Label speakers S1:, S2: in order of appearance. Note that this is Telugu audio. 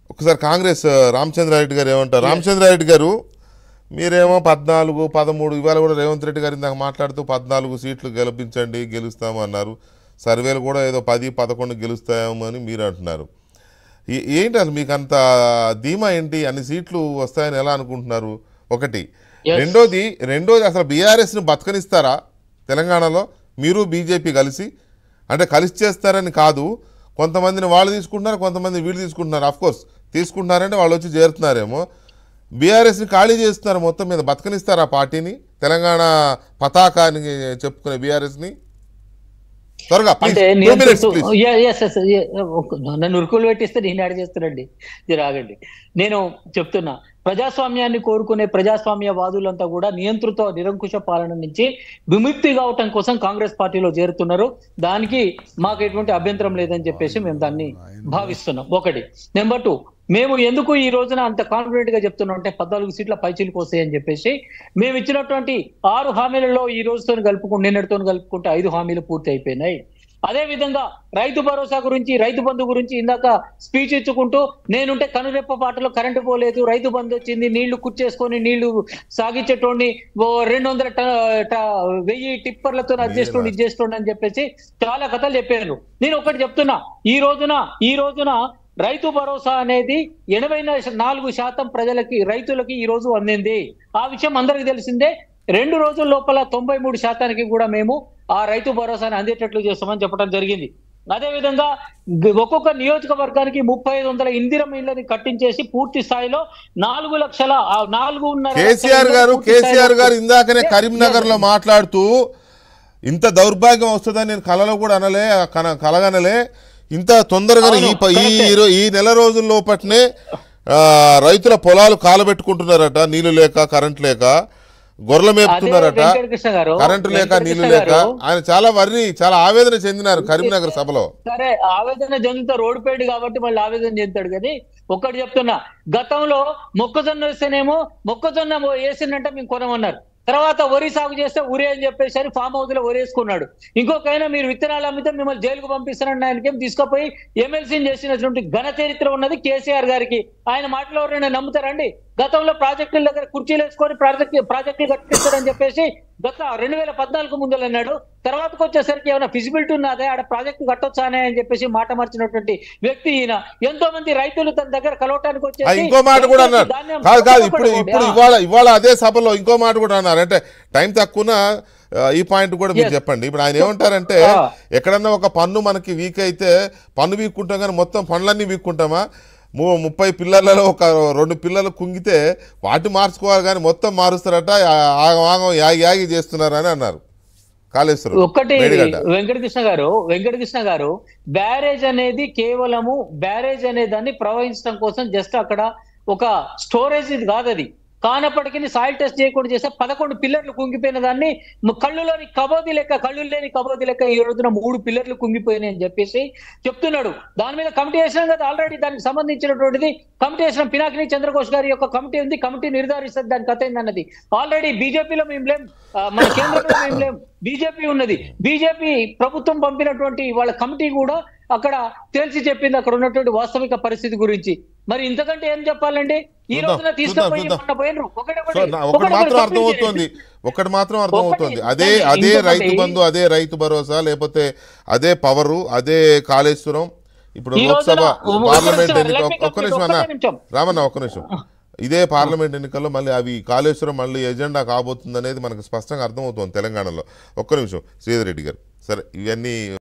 S1: ఒకసారి కాంగ్రెస్ ఆ, రామచంద్రారెడ్డి గారు ఏమంటారు రామచంద్రారెడ్డి గారు మీరేమో పద్నాలుగు పదమూడు ఇవాళ కూడా రేవంత్ రెడ్డి గారు ఇందాక మాట్లాడుతూ పద్నాలుగు సీట్లు గెలిపించండి గెలుస్తాము అన్నారు సర్వేలు కూడా ఏదో పది పదకొండు గెలుస్తాయేమో అని మీరు అంటున్నారు ఏ- ఏంటి అసలు మీకు అంత ధీమా ఏంటి అన్ని సీట్లు వస్తాయని ఎలా అనుకుంటున్నారు ఒకటి
S2: Yes.
S1: రెండోది రెండోది అసలు బీఆర్ఎస్ని బతకనిస్తారా తెలంగాణలో మీరు బీజేపీ కలిసి అంటే కలిసి చేస్తారని కాదు కొంతమందిని వాళ్ళు తీసుకుంటున్నారు కొంతమంది వీళ్ళు తీసుకుంటున్నారు అఫ్ కోర్స్ తీసుకుంటున్నారంటే వాళ్ళు వచ్చి చేరుతున్నారేమో బీఆర్ఎస్ని ఖాళీ చేస్తున్నారు మొత్తం మీద బతకనిస్తారా ఆ పార్టీని తెలంగాణ పతాకాన్ని చెప్పుకునే బీఆర్ఎస్ని త్వరగా
S2: అంటే
S1: ప్లీజ్
S2: నేను
S1: మినిట్స్
S2: చెప్తూ-
S1: please
S2: Yeah, yes, yes, yeah, ఒక్క- నన్ను ఉరుకులు పెట్టిస్తే నేను యాడ్ చేస్తానండి మీరు ఆగండి నేను చెప్తున్నా ప్రజాస్వామ్యాన్ని కోరుకునే ప్రజాస్వామ్య వాదులంతా కూడా నియంత్రిత నిరంకుశ పాలన నుంచి విముక్తి కావటం కోసం కాంగ్రెస్ పార్టీలో చేరుతున్నారు దానికి మాకు ఎటువంటి అభ్యంతరం లేదని చెప్పేసి మేము దాన్ని భావిస్తున్నాం ఒకటి నెంబర్ టూ మేము ఎందుకు ఈ రోజున అంత కాన్ఫిడెంట్ గా చెప్తున్నాం అంటే పద్నాలుగు సీట్ల పైచీలకు వస్తాయని చెప్పేసి మేము ఇచ్చినటువంటి ఆరు హామీలలో ఈ రోజుతో కలుపుకుంటూ నిన్నటితో కలుపుకుంటే ఐదు హామీలు పూర్తి అయిపోయినాయి అదే విధంగా రైతు భరోసా గురించి రైతు బంధు గురించి ఇందాక స్పీచ్ ఇచ్చుకుంటూ నేనుంటే కనురెప్ప పాటలో కరెంటు పోలేదు రైతు బంధు వచ్చింది నీళ్లు కుచ్చేసుకొని నీళ్లు సాగించేటోడిని ఓ రెండు వందల ట- ట- వెయ్యి టిప్పర్లతో అది చేస్తుండి ఇది చేస్తుండి అని చెప్పేసి చాలా కథలు చెప్పారు నేను ఒకటి చెప్తున్నా ఈ రోజున ఈ రోజున రైతు భరోసా అనేది ఎనభై నాలుగు శాతం ప్రజలకి రైతులకి ఈ రోజు అందింది ఆ విషయం అందరికీ తెలిసిందే రెండు రోజుల లోపల తొంభై మూడు శాతానికి కూడా మేము ఆ రైతు భరోసాని అందేటట్లు చేస్తామని చెప్పడం జరిగింది అదే విధంగా గ- ఒక్కొక్క నియోజకవర్గానికి ముప్పై ఐదు వందల ఇందిరం ఇళ్ళని కట్టించేసి పూర్తి స్థాయిలో నాలుగు లక్షల ఆ నాలుగున్నర లక్షల
S1: కేసీఆర్
S2: ఇళ్ళు
S1: గారు
S2: పూర్తి స్థాయిలో-
S1: కేసీఆర్ గారు ఇందాకనే కరీంనగర్ లో మాట్లాడుతూ ఇంత దౌర్భాగ్యం వస్తుందని నేను కలలో కూడా అనలే కన కలగనలే ఇంత తొందరగా ఈ ప- ఈ
S2: కరెక్టే.
S1: రో- ఈ నెల రోజుల లోపట్నే ఆ, రైతుల పొలాలు కాలబెట్టుకుంటున్నారట నీళ్లు లేక కరెంట్ లేక గొర్రెలు మేపుతున్నారట
S2: వెంకటకృష్ణ గారు,
S1: కరెంటు లేక నీళ్లు
S2: వెంకటకృష్ణ
S1: లేక
S2: గారు,
S1: ఆయన చాలా వర్రి చాలా ఆవేదన చెందినారు కరీంనగర్ సభలో
S2: సరే ఆవేదన చెందుతా రోడ్డు పేడు కాబట్టి మళ్ళీ ఆవేదన చెందుతాడు కానీ ఒక్కటి చెప్తున్నా గతంలో మొక్కజొన్న వేస్తేనేమో మొక్కజొన్న వేసిందంటే మేము కొనమన్నారు తర్వాత వరి సాగు చేస్తే ఉరి అని చెప్పేసి అని ఫామ్ హౌస్ లో వరేసుకున్నాడు ఇంకొకైనా మీరు విత్తనాలు అమ్మితే మిమ్మల్ని జైలుకు పంపిస్తారని ఆయనకేం తీసుకుపోయి ఎమ్మెల్సీని చేసినటువంటి ఘన చరిత్ర ఉన్నది కేసీఆర్ గారికి ఆయన మాటలు ఎవరైనా నమ్ముతారండి గతంలో ప్రాజెక్టుల దగ్గర కుర్చీలు వేసుకొని ప్రాజెక్టు ప్రాజెక్టులు కట్టిస్తారని చెప్పేసి గత రెండు వేల పద్నాలుగు ముందు అన్నాడు తర్వాతకు వచ్చేసరికి ఏమైనా ఫిజిబిలిటీ ఉన్నదే ఆడ ప్రాజెక్టు కట్టొచ్చానే అని చెప్పేసి మాట మార్చినటువంటి వ్యక్తి ఈయన ఎంతో మంది రైతులు తన దగ్గర కలవటానికి
S1: ఆ,
S2: వచ్చేసి
S1: ఇంకో మాట కూడా అన్నారు
S2: ధాన్యం
S1: కాదు కాదు ఇప్పుడు
S2: పట్టుకోండి.
S1: ఇప్పుడు
S2: ఆ.
S1: ఇవాళ ఇవాళ అదే సభలో ఇంకో మాట కూడా అన్నారు అంటే టైం తక్కువన ఆ, ఈ పాయింట్ కూడా మీరు
S2: Yes.
S1: చెప్పండి ఇప్పుడు ఆయన ఏమంటారంటే
S2: ఆ.
S1: ఎక్కడన్నా ఒక పన్ను మనకి వీక్ అయితే పన్ను వీక్కుంటాం కానీ మొత్తం పనులన్నీ వీక్కుంటామా ము ముప్పై పిల్లలలో ఒక రెండు పిల్లలు కుంగితే వాటి మార్చుకోవాలి కానీ మొత్తం మారుస్తారట ఆ- ఆగం ఆగం యాగి యాగి చేస్తున్నారని అన్నారు కాళేశ్వరం
S2: ఒక్కటి
S1: మేడిగడ్డ
S2: వెంకటకృష్ణ గారు వెంకటకృష్ణ గారు బ్యారేజ్ అనేది కేవలము బ్యారేజ్ అనే దాన్ని ప్రవహించడం కోసం జస్ట్ అక్కడ ఒక స్టోరేజ్ ఇది కాదు అది కానప్పటికీ సాయిల్ టెస్ట్ చేయకుండా చేస్తే పదకొండు పిల్లర్లు కుంగిపోయిన దాన్ని మ- కళ్ళులోని కబోది లెక్క కళ్ళు లేని కబోది లెక్క ఈ రోజున మూడు పిల్లర్లు కుంగిపోయినాయి అని చెప్పేసి చెప్తున్నాడు దాని మీద కమిటీ వేసినాం కదా ఆల్రెడీ దానికి సంబంధించినటువంటిది కమిటీ వేసిన పినాకిని చంద్రఘోష్ గారి యొక్క కమిటీ ఉంది కమిటీ నిర్ధారిస్తుంది దాని కథ ఏందన్నది ఆల్రెడీ బీజేపీలో మేము లేం ఆ, మన కేంద్రంలో మేము లేం బీజేపీ ఉన్నది బీజేపీ ప్రభుత్వం పంపినటువంటి వాళ్ళ కమిటీ కూడా అక్కడ తేల్చి చెప్పింది అక్కడ ఉన్నటువంటి వాస్తవిక పరిస్థితి గురించి మరి ఇంతకంటే ఏం చెప్పాలండి ఈ
S1: చూద్దాం,
S2: రోజున తీసుకుపోయి
S1: చూద్దాం,
S2: మొన్న పోయినరు ఒకటి
S1: సో నా- ఒకటి మాత్రం అర్థమవుతోంది ఒకటి మాత్రం అర్థమవుతోంది అదే అదే రైతు బంధు అదే రైతు భరోసా లేకపోతే అదే పవరు అదే కాళేశ్వరం ఇప్పుడు
S2: ఈ
S1: లోక్సభ
S2: రోజున
S1: పార్లమెంట్
S2: ఒక్క
S1: ఎన్నిక
S2: నిమిషం,
S1: ఒక్క నిమిషం అన్న
S2: ఒక్క నిమిషం.
S1: రామన్న ఒక్క నిమిషం ఇదే పార్లమెంట్ ఎన్నికల్లో మళ్ళీ అవి కాళేశ్వరం మళ్ళీ ఎజెండా కాబోతుంది అనేది మనకు స్పష్టంగా అర్థమవుతోంది తెలంగాణలో ఒక్క నిమిషం శ్రీధర్ రెడ్డి గారు సరే ఇవన్నీ